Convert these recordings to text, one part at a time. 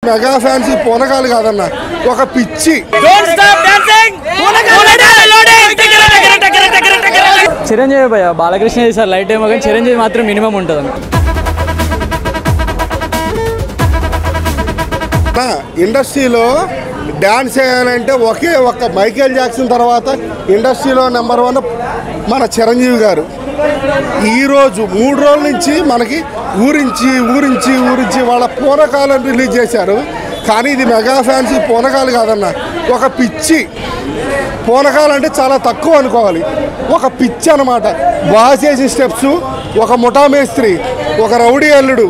Mega fans పూనకాలు కాదన్న ఒక పిచ్చి చిరంజీవి భయ బాలకృష్ణ చేశారు లైట్ ఏమో కానీ చిరంజీవి మాత్రం మినిమం ఉంటుంది నా ఇండస్ట్రీలో డ్యాన్స్ చేయాలంటే ఒకే ఒక్క మైకేల్ జాక్సన్ తర్వాత ఇండస్ట్రీలో నెంబర్ వన్ మన చిరంజీవి గారు ఈరోజు మూడు రోజుల నుంచి మనకి ఊరించి ఊరించి ఊరించి వాళ్ళ పూనకాలను రిలీజ్ చేశారు కానీ ఇది మెగా ఫ్యాన్స్ పూనకాలు కాదన్న ఒక పిచ్చి పూనకాలు అంటే చాలా తక్కువ అనుకోవాలి ఒక పిచ్చి అనమాట బాగా చేసిన స్టెప్స్ ఒక ముఠా మేస్త్రి ఒక రౌడీ అల్లుడు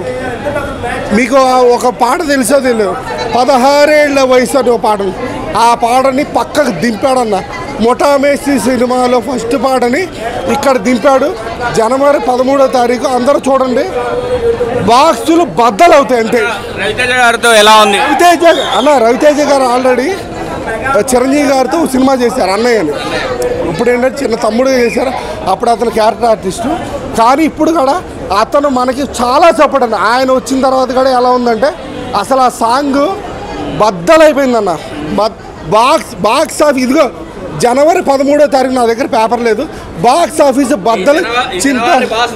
మీకు ఆ ఒక పాట తెలుసో తెలియదు పదహారేళ్ల వయసు అని ఒక పాట ఉంది. ఆ పాటని పక్కకు దింపాడన్న మొటామేసి సినిమాలో ఫస్ట్ పాటని ఇక్కడ దింపాడు జనవరి పదమూడో తారీఖు అందరూ చూడండి బాక్సులు బద్దలవుతాయి అంతే రవితేజ గారితో ఎలా ఉంది రవితేజ అన్న రవితేజ గారు ఆల్రెడీ చిరంజీవి గారితో ఒక సినిమా చేశారు అన్నయ్యని ఇప్పుడు ఏంటంటే చిన్న తమ్ముడు చేశారు అప్పుడు అతను క్యారెక్టర్ ఆర్టిస్టు కానీ ఇప్పుడు కూడా అతను మనకి చాలా చెప్పడండి ఆయన వచ్చిన తర్వాత కూడా ఎలా ఉందంటే అసలు ఆ సాంగ్ బద్దలైపోయిందన్న బద్ బాక్స్ బాక్స్ ఆఫీస్ ఇదిగో జనవరి పదమూడో తారీఖు నా దగ్గర పేపర్ లేదు బాక్స్ ఆఫీస్ బద్దలు చింత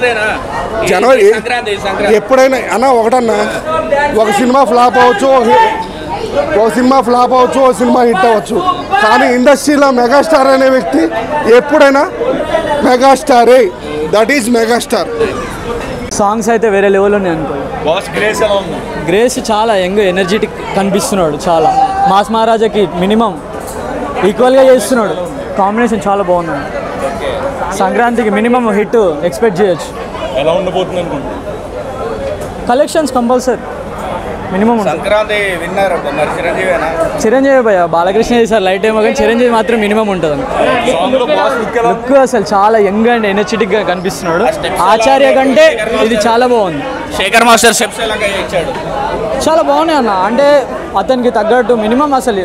జనవరి ఎప్పుడైనా అన్న ఒకటన్నా ఒక సినిమా ఫ్లాప్ అవ్వచ్చు ఒక ఒక సినిమా ఫ్లాప్ అవ్వచ్చు ఒక సినిమా హిట్ అవ్వచ్చు కానీ ఇండస్ట్రీలో మెగాస్టార్ అనే వ్యక్తి ఎప్పుడైనా మెగాస్టారే దట్ ఈజ్ మెగాస్టార్ సాంగ్స్ అయితే వేరే లెవెల్ ఉన్నాయి అనుకో బాస్ గ్రేస్ ఎలా ఉంది గ్రేస్ చాలా యంగ్ ఎనర్జెటిక్ కనిపిస్తున్నాడు చాలా మాస్ మహారాజాకి మినిమం ఈక్వల్గా చేస్తున్నాడు కాంబినేషన్ చాలా బాగుంది సంక్రాంతికి మినిమం హిట్ ఎక్స్పెక్ట్ చేయొచ్చు ఎలా ఉండబోతుంది అనుకుంటా కలెక్షన్స్ కంపల్సరీ మినిమం ఉంటుంది సంక్రాంతి విన్నారు మరి చిరంజీవేనా చిరంజీవి భయ బాలకృష్ణ చేశారు లైట్ ఏమో కానీ చిరంజీవి మాత్రం మినిమం ఉంటుంది సాంగ్ లో బాస్ లుక్ ఎలా లుక్ అసలు చాలా యంగ్ అండ్ ఎనర్జెటిక్ గా కనిపిస్తున్నాడు ఆచార్య కంటే ఇది చాలా బాగుంది శేఖర్ మాస్టర్ స్టెప్స్ ఎలాగ ఇచ్చాడు చాలా బాగున్నాయి అన్న అంటే అతనికి తగ్గట్టు మినిమం అసలు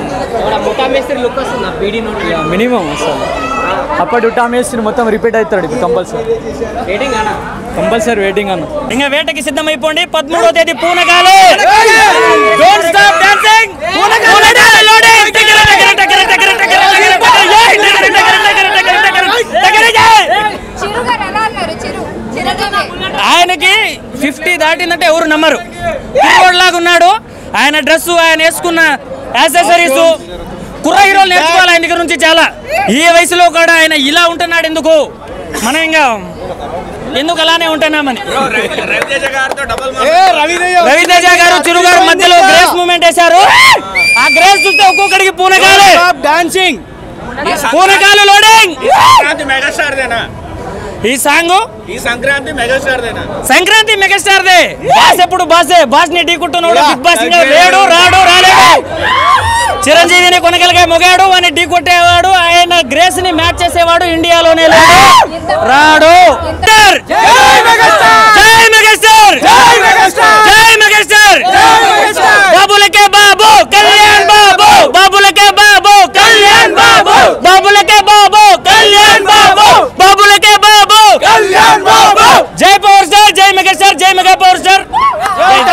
మినిమం అసలు అప్పటి ఉటామేసి మొత్తం రిపీట్ అవుతాడు ఇప్పుడు కంపల్సరీ కంపల్సరీ వెయిటింగ్ అన్న ఇంకా వేటకి సిద్ధమైపోండి పదమూడో తేదీ పూనకాలు Don't stop dancing. పూనకాలు loading. దగ్గర, దగ్గర, దగ్గర, దగ్గర, దగ్గర, దగ్గర, దగ్గర, ఏయ్, దగ్గర, దగ్గర, దగ్గర, దగ్గర, దగ్గర, దగ్గర, ఏయ్. చిరు గారు ఎలా అన్నారు చిరు చిరంజీవి ఆయనకి ఫిఫ్టీ దాటిందంటే ఎవరు నమ్మరు లాగా ఉన్నాడు ఆయన డ్రెస్ ఆయన వేసుకున్న యాక్సెసరీస్ కుర్ర హీరోలు నేర్చుకోవాలి ఆయన దగ్గర నుంచి చాలా ఈ వయసులో కూడా ఆయన ఇలా ఉంటున్నాడు ఎందుకు మనం ఇంకా ఎందుకు అలానే ఉంటున్నామని రవితేజ గారితో డబల్ రవితేజ గారు చిరు గారు మధ్యలో గ్రేస్ మూమెంట్ వేశారు ఆ గ్రేస్ చూస్తే ఒక్కొక్కడికి పూనకాలు డాన్సింగ్ పూనకాలు లోడింగ్ సంక్రాంతి మెగాస్టార్ దేనా ఈ సాంగ్ ఈ సంక్రాంతి మెగాస్టార్ దేనా సంక్రాంతి మెగాస్టార్ దే బాస్ ఎప్పుడు బాసే బాస్ ని ఢీకొట్టున్నాడు బిగ్ బాస్ ఇంకా లేడు రాడు రాలేడు చిరంజీవిని కొనగలిగే మొగాడు అని ఢీ కొట్టేవాడు ఆయన గ్రేస్ ని మ్యాచ్ చేసేవాడు ఇండియాలోనే లేడు రాడు